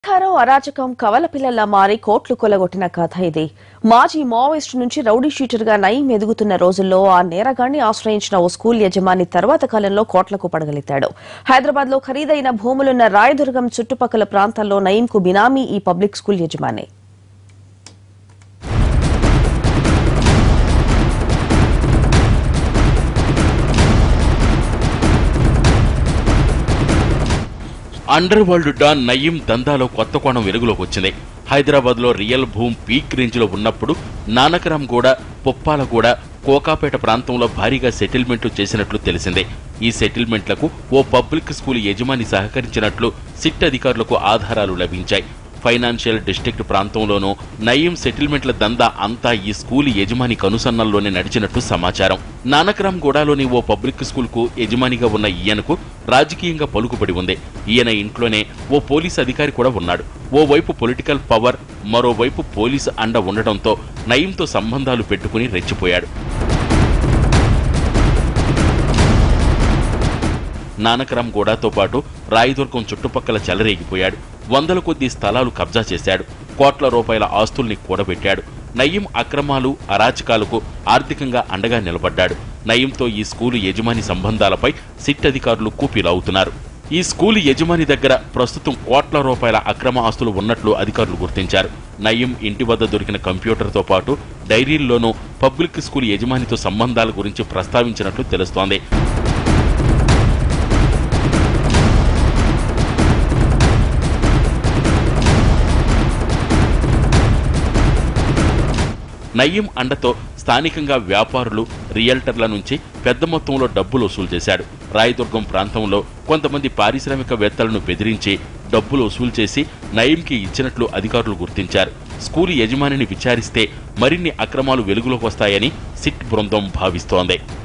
అధికారం అరాచకం కవల పిల్లల్లా మారి కోట్లు కొలగొట్టిన కథ ఇది మాజీ మావోయిస్టు నుంచి రౌడీ షీటర్ గా నయం ఎదుగుతున్న రోజుల్లో ఆ నేరగాన్ని ఆశ్రయించిన ఓ స్కూల్ యజమాని తర్వాత కాలంలో కోట్లకు పడగలెత్తాడు హైదరాబాద్ లో ఖరీదైన భూములున్న రాయదుర్గం చుట్టుపక్కల ప్రాంతాల్లో నయీంకు బినామీ ఈ పబ్లిక్ స్కూల్ యజమాని అండర్ వరల్డ్ డాన్ నయీం దందాలో కొత్త కోణం వెలుగులోకి వచ్చింది హైదరాబాద్ లో రియల్ భూమ్ పీక్ రేంజ్ లో ఉన్నప్పుడు నానకరాం గూడ పుప్పాలగూడ కోకాపేట ప్రాంతంలో భారీగా సెటిల్మెంట్లు చేసినట్లు తెలిసిందే ఈ సెటిల్మెంట్లకు ఓ పబ్లిక్ స్కూల్ యజమాని సహకరించినట్లు సిట్ అధికారులకు ఆధారాలు లభించాయి ఫైనాన్షియల్ డిస్ట్రిక్ట్ ప్రాంతంలోనూ నయీం సెటిల్మెంట్ల దందా అంతా ఈ స్కూల్ యజమాని కనుసన్నల్లోనే నడిచినట్టు సమాచారం నానక్రామ్ గూడాలోని ఓ పబ్లిక్ స్కూల్ కు యజమానిగా ఉన్న ఈయనకు రాజకీయంగా పలుకుబడి ఉంది ఈయన ఇంట్లోనే ఓ పోలీస్ అధికారి కూడా ఉన్నాడు ఓవైపు పొలిటికల్ పవర్ మరోవైపు పోలీసు అండ ఉండటంతో నయీంతో సంబంధాలు పెట్టుకుని రెచ్చిపోయాడు నానకరం గూడాతో పాటు రాయదుర్గం చుట్టుపక్కల చెలరేగిపోయాడు వందల కొద్దీ స్థలాలు కబ్జా చేశాడు కోట్ల రూపాయల ఆస్తుల్ని కూడబెట్టాడు నయీం అక్రమాలు అరాచకాలకు ఆర్థికంగా అండగా నిలబడ్డాడు నయీంతో ఈ స్కూలు యజమాని సంబంధాలపై సిట్ అధికారులు కూపీలవుతున్నారు ఈ స్కూలు యజమాని దగ్గర ప్రస్తుతం కోట్ల రూపాయల అక్రమ ఆస్తులు ఉన్నట్లు అధికారులు గుర్తించారు నయీం ఇంటి వద్ద దొరికిన కంప్యూటర్తో పాటు డైరీల్లోనూ పబ్లిక్ స్కూల్ యజమానితో సంబంధాల గురించి ప్రస్తావించినట్లు తెలుస్తోంది నయీం అండతో స్థానికంగా వ్యాపారులు రియల్టర్ల నుంచి పెద్ద మొత్తంలో డబ్బులు వసూలు చేశాడు రాయదుర్గం ప్రాంతంలో కొంతమంది పారిశ్రామికవేత్తలను బెదిరించి డబ్బులు వసూలు చేసి నయీంకి ఇచ్చినట్లు అధికారులు గుర్తించారు స్కూలు యజమానిని విచారిస్తే మరిన్ని అక్రమాలు వెలుగులోకి వస్తాయని సిట్ బృందం భావిస్తోంది